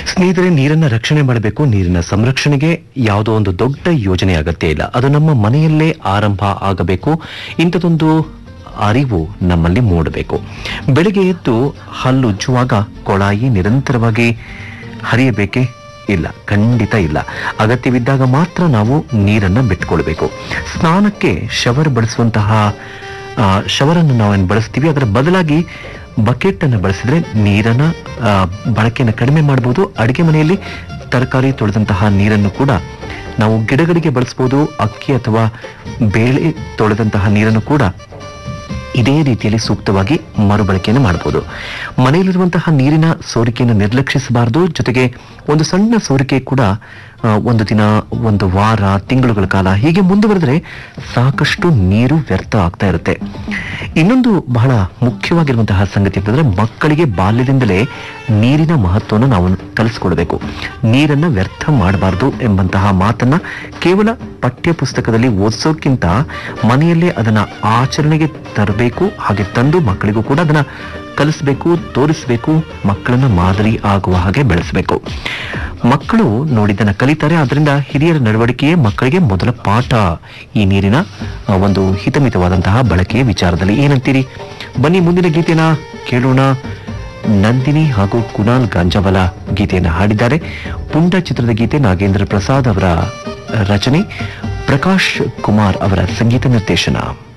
ಸ್ನೇಹಿತರೆ ನೀರನ್ನ ರಕ್ಷಣೆ ಮಾಡಬೇಕು ನೀರಿನ ಸಂರಕ್ಷಣೆಗೆ ಯಾವುದೋ ಒಂದು ದೊಡ್ಡ ಯೋಜನೆ ಅಗತ್ಯ ಇಲ್ಲ ಅದು ನಮ್ಮ ಮನೆಯಲ್ಲೇ ಆರಂಭ ಆಗಬೇಕು ಇಂಥದೊಂದು ಅರಿವು ನಮ್ಮಲ್ಲಿ ಮೂಡಬೇಕು ಬೆಳಿಗ್ಗೆ ಎದ್ದು ಹಲ್ಲುಜ್ಜುವಾಗ ಕೊಳಾಯಿ ನಿರಂತರವಾಗಿ ಹರಿಯಬೇಕೇ ಇಲ್ಲ ಖಂಡಿತ ಇಲ್ಲ ಅಗತ್ಯವಿದ್ದಾಗ ಮಾತ್ರ ನಾವು ನೀರನ್ನ ಬಿಟ್ಕೊಳ್ಬೇಕು ಸ್ನಾನಕ್ಕೆ ಶವರ್ ಬಳಸುವಂತಹ ಆ, ಶವರನ್ನು ನಾವೇನು ಬಳಸ್ತೀವಿ ಅದರ ಬದಲಾಗಿ ಬಕೆಟ್ ಅನ್ನು ಬಳಸಿದ್ರೆ ನೀರನ್ನ ಆ, ಬಳಕೆಯನ್ನು ಕಡಿಮೆ ಮಾಡಬಹುದು ಅಡಿಗೆ ಮನೆಯಲ್ಲಿ ತರಕಾರಿ ತೊಳೆದಂತಹ ನೀರನ್ನು ಕೂಡ ನಾವು ಗಿಡಗಳಿಗೆ ಬಳಸಬಹುದು ಅಕ್ಕಿ ಅಥವಾ ಬೇಳೆ ತೊಳೆದಂತಹ ನೀರನ್ನು ಕೂಡ ಇದೇ ರೀತಿಯಲ್ಲಿ ಸೂಕ್ತವಾಗಿ ಮರುಬಳಕೆಯನ್ನು ಮಾಡಬಹುದು ಮನೆಯಲ್ಲಿರುವಂತಹ ನೀರಿನ ಸೋರಿಕೆಯನ್ನು ನಿರ್ಲಕ್ಷಿಸಬಾರದು ಜೊತೆಗೆ ಒಂದು ಸಣ್ಣ ಸೋರಿಕೆ ಕೂಡ ಆ, ಒಂದು ದಿನ ಒಂದು ವಾರ ತಿಂಗಳುಗಳ ಕಾಲ ಹೀಗೆ ಮುಂದುವರೆದ್ರೆ ಸಾಕಷ್ಟು ನೀರು ವ್ಯರ್ಥ ಆಗ್ತಾ ಇರುತ್ತೆ ಇನ್ನೊಂದು ಬಹಳ ಮುಖ್ಯವಾಗಿರುವಂತಹ ಸಂಗತಿ ಅಂತಂದ್ರೆ ಮಕ್ಕಳಿಗೆ ಬಾಲ್ಯದಿಂದಲೇ ನೀರಿನ ಮಹತ್ವವನ್ನು ನಾವು ಕಲಿಸ್ಕೊಡ್ಬೇಕು ನೀರನ್ನ ವ್ಯರ್ಥ ಮಾಡಬಾರದು ಎಂಬಂತಹ ಮಾತನ್ನ ಕೇವಲ ಪಠ್ಯ ಪುಸ್ತಕದಲ್ಲಿ ಓದಿಸೋಕ್ಕಿಂತ ಮನೆಯಲ್ಲೇ ಅದನ್ನ ಆಚರಣೆಗೆ ತರಬೇಕು ಹಾಗೆ ತಂದು ಮಕ್ಕಳಿಗೂ ಕೂಡ ಅದನ್ನ ಕಲಿಸ್ಬೇಕು ತೋರಿಸ್ಬೇಕು ಮಕ್ಕಳನ್ನ ಮಾದರಿ ಆಗುವ ಹಾಗೆ ಬೆಳೆಸಬೇಕು ಮಕ್ಕಳು ನೋಡಿದ್ದನ್ನ ಕಲಿತಾರೆ ಅದರಿಂದ ಹಿರಿಯರ ನಡವಳಿಕೆಯೇ ಮಕ್ಕಳಿಗೆ ಮೊದಲ ಪಾಠ ಈ ನೀರಿನ ಆ, ಒಂದು ಹಿತಮಿತವಾದಂತಹ ಬಳಕೆಯ ವಿಚಾರದಲ್ಲಿ ಏನಂತೀರಿ ಬನ್ನಿ ಮುಂದಿನ ಗೀತೆನ ಕೇಳೋಣ ನಂದಿನಿ ಹಾಗೂ ಕುನಾಲ್ ಗಾಂಜಾವಲ ಗೀತೆಯನ್ನು ಹಾಡಿದ್ದಾರೆ ಪುಂಡ ಚಿತ್ರದ ಗೀತೆ ನಾಗೇಂದ್ರ ಪ್ರಸಾದ್ ಅವರ ರಚನೆ ಪ್ರಕಾಶ್ ಕುಮಾರ್ ಅವರ ಸಂಗೀತ ನಿರ್ದೇಶನ